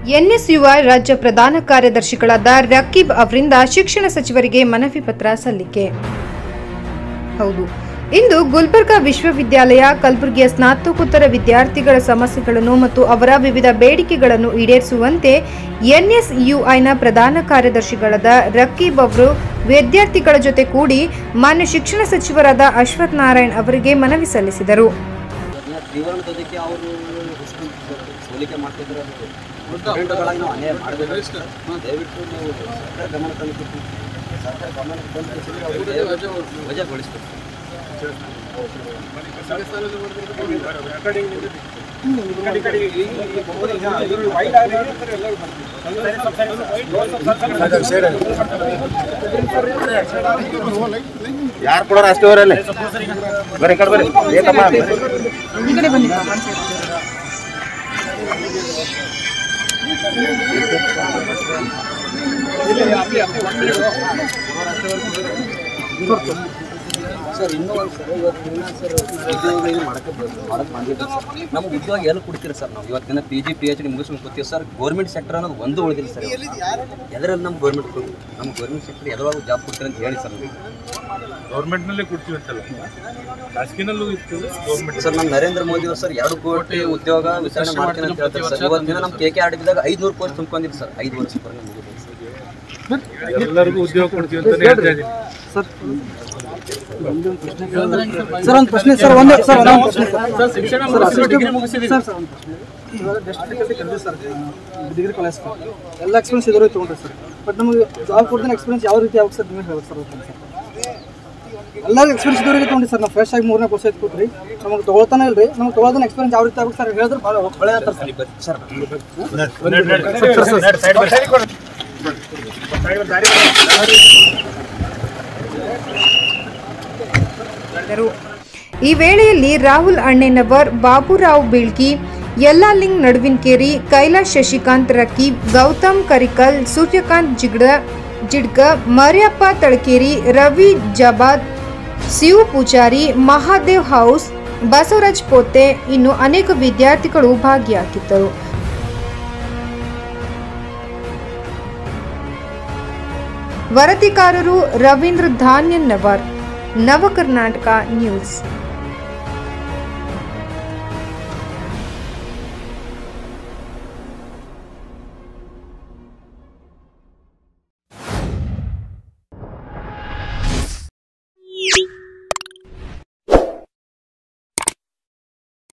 NSUI ರಾಜ್ಯ ಪ್ರಧಾನ ಕಾರ್ಯದರ್ಶಿಗಳಾದ ರಕೀಬ್ ಅವರಿಂದ ಶಿಕ್ಷಣ ಸಚಿವರಿಗೆ ಮನವಿ ಪತ್ರ ಸಲ್ಲಿಕೆ ಹೌದು ಇಂದು ಗುಲ್ಬರ್ಗಾ ವಿಶ್ವವಿದ್ಯಾಲಯ ಕಲಬುರಗಿಯ ಸ್ನಾತಕೋತ್ತರ ವಿದ್ಯಾರ್ಥಿಗಳ ಸಮಸ್ಯೆಗಳನ್ನು ಮತ್ತು ಅವರ ವಿವಿಧ ಬೇಡಿಕೆಗಳನ್ನು ಈಡೇರಿಸುವಂತೆ ಎನ್ಎಸ್ಯುಐನ ಪ್ರಧಾನ ಕಾರ್ಯದರ್ಶಿಗಳಾದ ರಕೀಬ್ ಅವರು ವಿದ್ಯಾರ್ಥಿಗಳ ಜೊತೆ ಕೂಡಿ ಮಾನ್ಯ ಶಿಕ್ಷಣ ಸಚಿವರಾದ ಅಶ್ವಥ್ ನಾರಾಯಣ್ ಅವರಿಗೆ ಮನವಿ ಸಲ್ಲಿಸಿದರು ಅದನ್ನ ತ್ರಿವರ್ಣದೊಂದಿಗೆ ಅವರು ಸೋಲಿಕೆ ಮಾಡ್ತಿದ್ರೆ ಸ್ಟೂಡೆಂಟ್ಗಳಾಗಿ ನಾವು ಅನ್ಯಾಯ ಮಾಡಬೇಕು ದಯವಿಟ್ಟು ನೀವು ಸರ್ಕಾರ ಗಮನ ತಂದು ಸರ್ಕಾರ ಗಮನ ತಂದು ಅವರು ದಯವಿಟ್ಟು ವಜಾಗೊಳಿಸ್ಬೇಕು ಯಾರು ಕೊಡೋರು ಅಷ್ಟೇ ಅವರಲ್ಲಿ ಬರ್ರಿ ಈ ಕಡೆ ಬರ್ರಿ ಏಕಮ್ಮ ಸರ್ ಇನ್ನೂ ಒಂದು ಸರ್ ಇವತ್ತಿನ ಸರ್ ಉದ್ಯೋಗ ಇದು ಮಾಡಕ್ಕೆ ಮಾಡಕ್ಕೆ ಬಂದಿಲ್ಲ ಸರ್ ನಮ್ಗೆ ಉದ್ಯೋಗ ಎಲ್ಲಿ ಕೊಡ್ತೀರಿ ಸರ್ ನಾವು ಇವತ್ತಿನ P G P H D ಮುಗಿಸ್ಕೊಂಡು ಕೂತೀವಿ ಸರ್ ಗೌರ್ಮೆಂಟ್ ಸೆಕ್ಟರ್ ಅನ್ನೋದು ಒಂದು ಉಳಿದಿಲ್ಲ ಸರ್ ಎದರಲ್ಲಿ ನಮ್ಮ ಗೌರ್ಮೆಂಟ್ ಕೊಡಿ ನಮ್ಮ ಗೌರ್ಮೆಂಟ್ ಸೆಕ್ಟರ್ ಎದರೊಳಗೆ ಜಾಬ್ ಕೊಡ್ತೀರಿ ಅಂತ ಹೇಳಿ ಸರ್ ನಮಗೆ ಗೌರ್ಮೆಂಟ್ನಲ್ಲೇ ಕೊಡ್ತೀವಿ ಅಂತಲ್ಲ ಖಾಸಗಿನಲ್ಲೂ ಇತ್ತು ಗೌರ್ಮೆಂಟ್ ಸರ್ ನಮ್ಮ ನರೇಂದ್ರ ಮೋದಿ ಅವರು ಸರ್ ಎರಡು ಕೋಟಿ ಉದ್ಯೋಗ ವಿತರಣೆ ಮಾಡ್ತೀನಿ ಅಂತ ಹೇಳ್ತಾರೆ ಸರ್ ಇವತ್ತಿನ ನಮ್ಮ ಕೆ ಕೆ ಆರ್ ಡಿದಾಗ ಐದುನೂರು ಕೋಟಿ ತುಂಬ್ಕೊಂಡಿದ್ದು ಸರ್ ಐದು ವರ್ಷಕ್ಕೆ ಮುಗಿದಿದೆ ಸರ್ ಎಲ್ಲರಿಗೂ ಉದ್ಯೋಗ ಕೊಡ್ತೀವಿ ಅಂತ ಹೇಳ್ತಾ ಇದ್ದೀನಿ ಸರ್ ಒಂದು ಪ್ರಶ್ನೆ ಸರ್ ಒಂದು ಸರ್ ಒಂದು ಪ್ರಶ್ನೆ ಸರ್ ಶಿಕ್ಷಣ ಸರ್ ಸರ್ ಒಂದು ಪ್ರಶ್ನೆ ಇವಾಗ ಡಿಸ್ಟ್ರಿಕ್ಟಲ್ಲಿ ಕಲಿತೀವಿ ಸರ್ ಡಿಗ್ರಿ ಕಾಲೇಜ್ ಎಲ್ಲ ಎಕ್ಸ್ಪೀರಿಯನ್ಸ್ ಇದ್ರೂ ತೊಗೊಂಡ್ರಿ ಸರ್ ಬಟ್ ನಮಗೆ ಜಾಬ್ ಕೊಡ್ತೀನಿ ಎಕ್ಸ್ಪೀರಿಯನ್ಸ್ ಯಾವ ರೀತಿ ಆಗುತ್ತೆ ಸರ್ ನೀವು ಹೇಳ್ಬೇಕು ಸರ್ ಅದಕ್ಕೆ ಸರ್ ಎಲ್ಲರೂ ಎಕ್ಸ್ಪೀರಿಯನ್ಸ್ ಇದ್ದವರಿಗೆ ತೊಗೊಂಡು ಸರ್ ನಾವು ಫ್ರೆಶ್ ಆಗಿ ಮೂರನೇ ವರ್ಷ ಐತೆ ಕೂತ್ರಿ ನಮಗೆ ತೊಗೊಳ್ತಾನೆ ಇಲ್ರಿ ನಮಗೆ ತೊಗೊಳೋದನ್ನ ಎಕ್ಸ್ಪೀರಿಯನ್ಸ್ ಯಾವ ರೀತಿ ಆಗುತ್ತೆ ಸರ್ ಹೇಳಿದ್ರೆ ಭಾಳ ಒಳ್ಳೆ ಆಗ್ತಾರೆ ಸರ್ ಮಾಡಿದರು ಈ ವೇಳೆಯಲ್ಲಿ ರಾಹುಲ್ ಅಣ್ಣೆನವರ್ ಬಾಬುರಾವ್ ಬೀಳ್ಗಿ ಯಲ್ಲಾಲಿಂಗ್ ನಡುವಿನ್ಕೇರಿ ಕೈಲಾಶ್ ಶಶಿಕಾಂತ್ ರಕೀಬ್ ಗೌತಮ್ ಕರಿಕಲ್ ಸೂರ್ಯಕಾಂತ್ ಜಿಗಡ ಜಿಡ್ಗ ಮರ್ಯಪ್ಪ ತಳಕೇರಿ ರವಿ ಜಬಾದ್ ಶಿವ ಪೂಜಾರಿ ಮಹಾದೇವ್ ಹೌಸ್ ಬಸವರಾಜ್ ಪೋತೆ ಇನ್ನು ಅನೇಕ ವಿದ್ಯಾರ್ಥಿಗಳು ಭಾಗಿಯಾಗಿದ್ದರು ವರದಿಗಾರರು ರವೀಂದ್ರ ಧಾನ್ಯನ್ನವರ್ ನವಕರ್ನಾಟಕ ನ್ಯೂಸ್